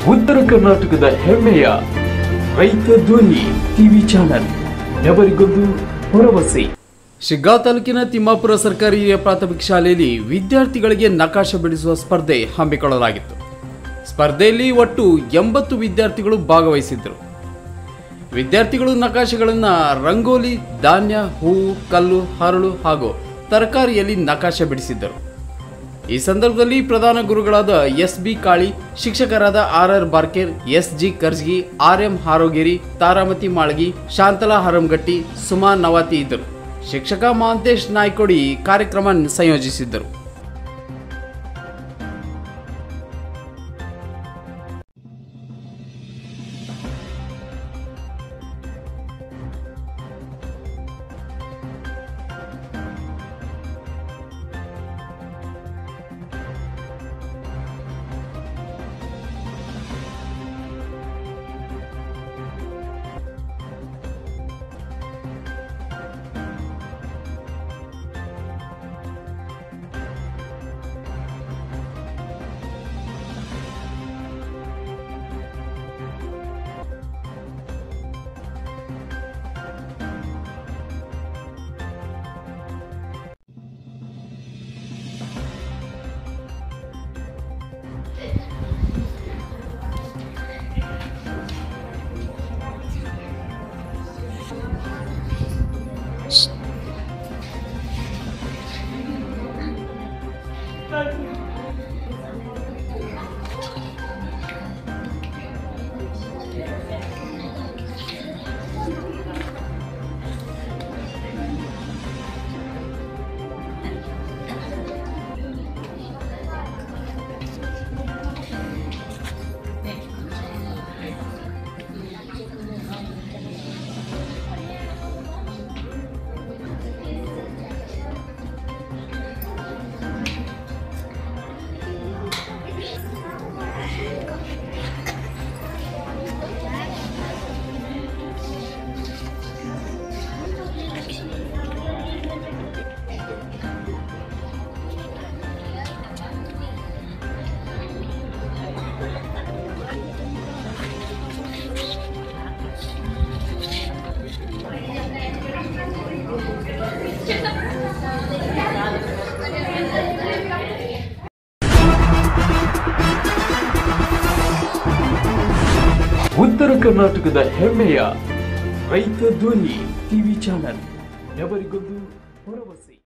ಉತ್ತರ ಕರ್ನಾಟಕದ ಹೆಮ್ಮೆಯ ರೈತ ಧ್ವನಿ ಟಿವಿ ಚಾನಲ್ ఎవరిಗೊಂದು ಭರವಸೆ ಶಿಗ್ಗಾ ತಾಲೂಕಿನ ತಿಮ್ಮಾಪುರ ಸರ್ಕಾರಿ ಹಿರಿಯ ಪ್ರಾಥಮಿಕ ಶಾಲೆಯಲ್ಲಿ ವಿದ್ಯಾರ್ಥಿಗಳಿಗೆ ನಕಾಶೆ ಬಿಡಿಸುವ ಸ್ಪರ್ಧೆ ಹಮ್ಮಿಕೊಳ್ಳಲಾಗಿತ್ತು ಸ್ಪರ್ಧೆಯಲ್ಲಿ ಒಟ್ಟು ಎಂಬತ್ತು ವಿದ್ಯಾರ್ಥಿಗಳು ಭಾಗವಹಿಸಿದ್ದರು ವಿದ್ಯಾರ್ಥಿಗಳು ನಕಾಶೆಗಳನ್ನು ರಂಗೋಲಿ ಧಾನ್ಯ ಹೂವು ಕಲ್ಲು ಹರಳು ಹಾಗೂ ತರಕಾರಿಯಲ್ಲಿ ನಕಾಶೆ ಬಿಡಿಸಿದ್ದರು ಈ ಸಂದರ್ಭದಲ್ಲಿ ಪ್ರಧಾನ ಗುರುಗಳಾದ ಎಸ್ ಬಿ ಕಾಳಿ ಶಿಕ್ಷಕರಾದ R R Barker S G Karjagi R M Harogiri Taramati Malgi Shantala Harangatti Suma Navati ಇದ್ದರು ಶಿಕ್ಷಕ ಮಹಾಂತೇಶ್ ನಾಯ್ಕೊಡಿ ಕಾರ್ಯಕ್ರಮ ಸಂಯೋಜಿಸಿದ್ದರು ಉತ್ತರ ಕರ್ನಾಟಕದ ಹೆಮ್ಮೆಯ ರೈತ ಧ್ವನಿ ಟಿವಿ ಚಾನಲ್ ఎవరిಗೊಂದು ಭರವಸೆ